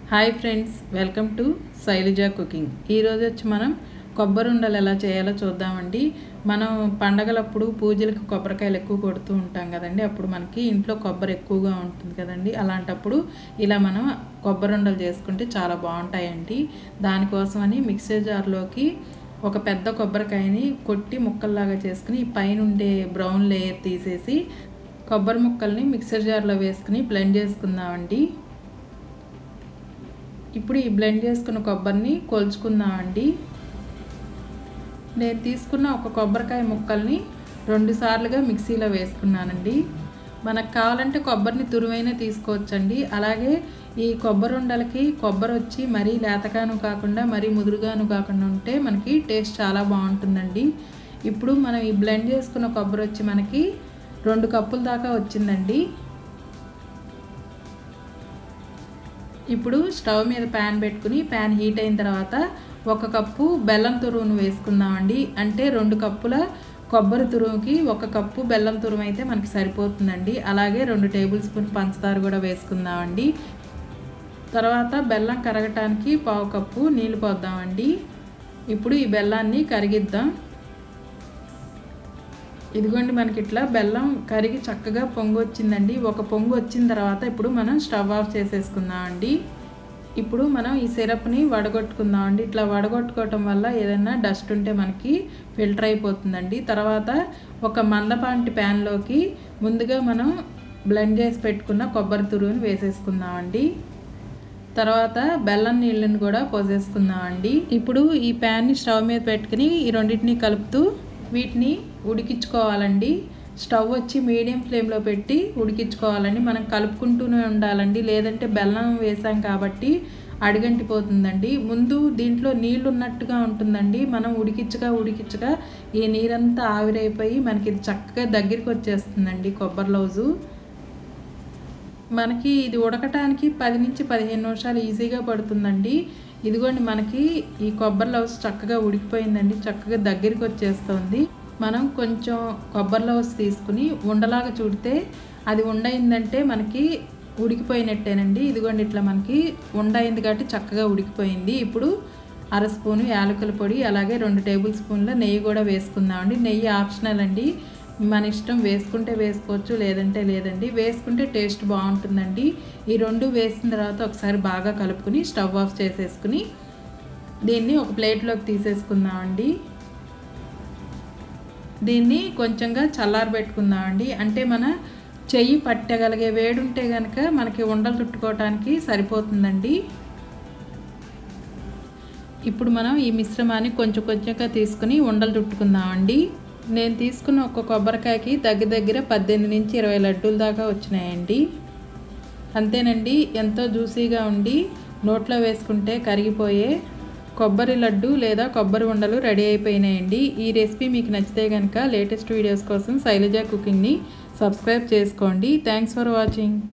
hi friends welcome to Shailaja cooking ఈరోజు వచ్చి మనం కొబ్బరి ఉండలు ఎలా చేయాలో చూద్దామండి మనం పండగలప్పుడు పూజలకు కొబ్బరికాయలు ఎక్కువ కొడుతూ ఉంటాం కదండి అప్పుడు మనకి ఇంట్లో కొబ్బరి ఎక్కువగా ఉంటుంది కదండి అలాంటప్పుడు ఇలా మనం కొబ్బరి ఉండలు చేసుకుంటే చాలా బాగుంటాయండి దానికోసమని మిక్సర్ జార్లోకి ఒక పెద్ద కొబ్బరికాయని కొట్టి ముక్కల్లాగా చేసుకుని పైన ఉండే బ్రౌన్ లేయర్ తీసేసి కొబ్బరి ముక్కల్ని మిక్సర్ జార్లో వేసుకుని బ్లెండ్ చేసుకుందామండి ఇప్పుడు ఈ బ్లెండ్ చేసుకున్న కొబ్బరిని కొలుచుకుందామండి నేను తీసుకున్న ఒక కొబ్బరికాయ ముక్కల్ని రెండు సార్లుగా మిక్సీలో వేసుకున్నానండి మనకు కావాలంటే కొబ్బరిని తురువైనా తీసుకోవచ్చండి అలాగే ఈ కొబ్బరి ఉండలకి కొబ్బరి వచ్చి మరీ లేతగాను కాకుండా మరీ ముదురుగాను కాకుండా ఉంటే మనకి టేస్ట్ చాలా బాగుంటుందండి ఇప్పుడు మనం ఈ బ్లెండ్ చేసుకున్న కొబ్బరి వచ్చి మనకి రెండు కప్పుల దాకా వచ్చిందండి ఇప్పుడు స్టవ్ మీద ప్యాన్ పెట్టుకుని ప్యాన్ హీట్ అయిన తర్వాత ఒక కప్పు బెల్లం తురుమును వేసుకుందామండి అంటే రెండు కప్పుల కొబ్బరి తురుముకి ఒక కప్పు బెల్లం తురుము అయితే మనకి సరిపోతుందండి అలాగే రెండు టేబుల్ స్పూన్ పంచదార కూడా వేసుకుందామండి తర్వాత బెల్లం కరగటానికి పావు కప్పు నీళ్ళు పోద్దామండి ఇప్పుడు ఈ బెల్లాన్ని కరిగిద్దాం ఇదిగోండి మనకి ఇట్లా బెల్లం కరిగి చక్కగా పొంగు వచ్చిందండి ఒక పొంగు వచ్చిన తర్వాత ఇప్పుడు మనం స్టవ్ ఆఫ్ చేసేసుకుందామండి ఇప్పుడు మనం ఈ సిరప్ని వడగొట్టుకుందామండి ఇట్లా వడగొట్టుకోవటం వల్ల ఏదైనా డస్ట్ ఉంటే మనకి ఫిల్టర్ అయిపోతుందండి తర్వాత ఒక మందపాంటి ప్యాన్లోకి ముందుగా మనం బ్లెండ్ చేసి పెట్టుకున్న కొబ్బరి తురువుని వేసేసుకుందామండి తర్వాత బెల్లం నీళ్ళని కూడా పోసేసుకుందామండి ఇప్పుడు ఈ ప్యాన్ని స్టవ్ మీద పెట్టుకుని ఈ రెండింటిని కలుపుతూ వీటిని ఉడికించుకోవాలండి స్టవ్ వచ్చి మీడియం ఫ్లేమ్లో పెట్టి ఉడికించుకోవాలండి మనం కలుపుకుంటూనే ఉండాలండి లేదంటే బెల్లం వేసాం కాబట్టి అడిగంటిపోతుందండి ముందు దీంట్లో నీళ్ళు ఉన్నట్టుగా ఉంటుందండి మనం ఉడికించగా ఉడికించగా ఈ నీరంతా ఆవిరైపోయి మనకి ఇది చక్కగా దగ్గరికి వచ్చేస్తుందండి కొబ్బరి లౌజు మనకి ఇది ఉడకటానికి పది నుంచి పదిహేను నిమిషాలు ఈజీగా పడుతుందండి ఇదిగోండి మనకి ఈ కొబ్బరి లవ్స్ చక్కగా ఉడికిపోయిందండి చక్కగా దగ్గరికి వచ్చేస్తుంది మనం కొంచెం కొబ్బరి లవ్స్ తీసుకుని ఉండలాగా చూడితే అది ఉండయిందంటే మనకి ఉడికిపోయినట్టేనండి ఇదిగోండి ఇట్లా మనకి ఉండయింది కాబట్టి చక్కగా ఉడికిపోయింది ఇప్పుడు అర స్పూను యాలకుల పొడి అలాగే రెండు టేబుల్ స్పూన్ల నెయ్యి కూడా వేసుకుందామండి నెయ్యి ఆప్షనల్ అండి మన ఇష్టం వేసుకుంటే వేసుకోవచ్చు లేదంటే లేదండి వేసుకుంటే టేస్ట్ బాగుంటుందండి ఈ రెండు వేసిన తర్వాత ఒకసారి బాగా కలుపుకుని స్టవ్ ఆఫ్ చేసేసుకుని దీన్ని ఒక ప్లేట్లోకి తీసేసుకుందామండి దీన్ని కొంచెంగా చల్లారబెట్టుకుందామండి అంటే మన చెయ్యి పట్టగలిగే వేడుంటే కనుక మనకి ఉండలు చుట్టుకోవటానికి సరిపోతుందండి ఇప్పుడు మనం ఈ మిశ్రమాన్ని కొంచెం కొంచెంగా తీసుకుని ఉండలు చుట్టుకుందామండి నేను తీసుకున్న ఒక కొబ్బరికాయకి దగ్గర దగ్గర పద్దెనిమిది నుంచి ఇరవై లడ్డూల దాకా వచ్చినాయండి అంతేనండి ఎంతో జ్యూసీగా ఉండి నోట్లో వేసుకుంటే కరిగిపోయే కొబ్బరి లడ్డు లేదా కొబ్బరి ఉండలు రెడీ అయిపోయినాయండి ఈ రెసిపీ మీకు నచ్చితే కనుక లేటెస్ట్ వీడియోస్ కోసం శైలజ కుకింగ్ని సబ్స్క్రైబ్ చేసుకోండి థ్యాంక్స్ ఫర్ వాచింగ్